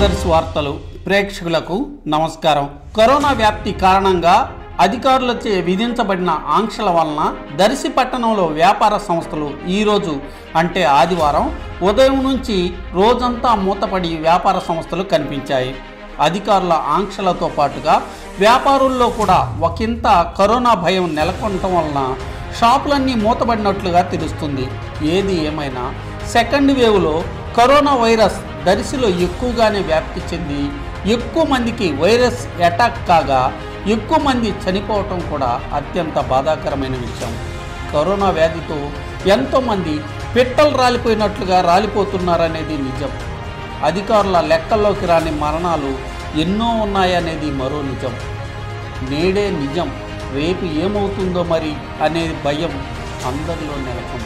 దర్శి వార్తలు ప్రేక్షకులకు నమస్కారం కరోనా వ్యాప్తి కారణంగా అధికారులచే విధించబడిన ఆంక్షల వలన దర్శి పట్టణంలో వ్యాపార సంస్థలు ఈరోజు అంటే ఆదివారం ఉదయం నుంచి రోజంతా మూతపడి వ్యాపార సంస్థలు కనిపించాయి అధికారుల ఆంక్షలతో పాటుగా వ్యాపారుల్లో కూడా ఒకంత కరోనా భయం నెలకొనటం వలన షాపులన్నీ మూతబడినట్లుగా తెలుస్తుంది ఏది ఏమైనా సెకండ్ వేవ్లో కరోనా వైరస్ దరిసిలో ఎక్కువగానే వ్యాప్తి చెంది ఎక్కువ మందికి వైరస్ అటాక్ కాగా ఎక్కువ మంది చనిపోవటం కూడా అత్యంత బాధాకరమైన విషయం కరోనా వ్యాధితో ఎంతోమంది పిట్టలు రాలిపోయినట్లుగా రాలిపోతున్నారనేది నిజం అధికారుల లెక్కల్లోకి రాని మరణాలు ఎన్నో ఉన్నాయనేది మరో నిజం నేడే నిజం రేపు ఏమవుతుందో మరి అనే భయం అందరిలో నెలకొంది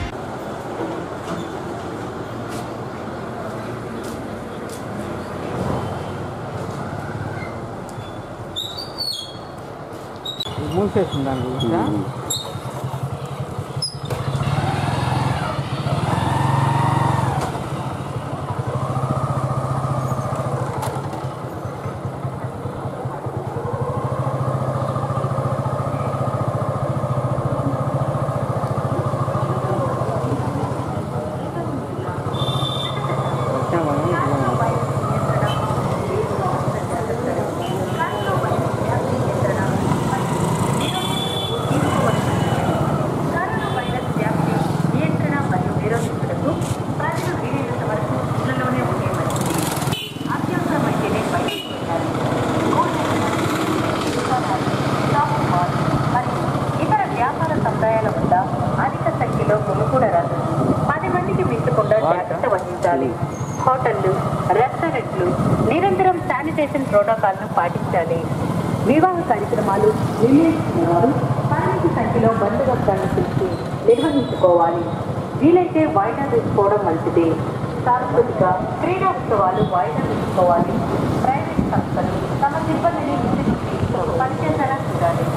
మూసేసింది దాని గురించా వచ్చామా? ఇదిగో. కరోనా వైరస్ వ్యాప్తి నియంత్రణ మరియు నిరోధించుటకు ప్రజలు వీలైనంత వరకు ఇళ్లలోనే ఉండే మంచిది అత్యవసరమైతేనే బయటకు వెళ్ళాలి దుకాణాలు, షాపింగ్ మాల్ మరియు ఇతర వ్యాపార సముదాయాల వద్ద అధిక సంఖ్యలో గుమికూడరాదు పది మందికి మించకుండా జాగ్రత్త వహించాలి హోటళ్లు రెస్టారెంట్లు నిరంతరం శానిటేషన్ ప్రోటోకాల్ను పాటించాలి వివాహ కార్యక్రమాలు నిర్ణయించుకునేవారు పరిమితి సంఖ్యలో బందోబస్తాన్ని పిలిచి నిర్వహించుకోవాలి వీలైతే వాయిదా వేసుకోవడం మంచిది సాంస్కృతిక క్రీడా ఉత్సవాలు వాయిదా వేసుకోవాలి ప్రైవేట్ సంస్థలు తమ సిబ్బందిని విద్యుత్ పనిచేసేలా చూడాలి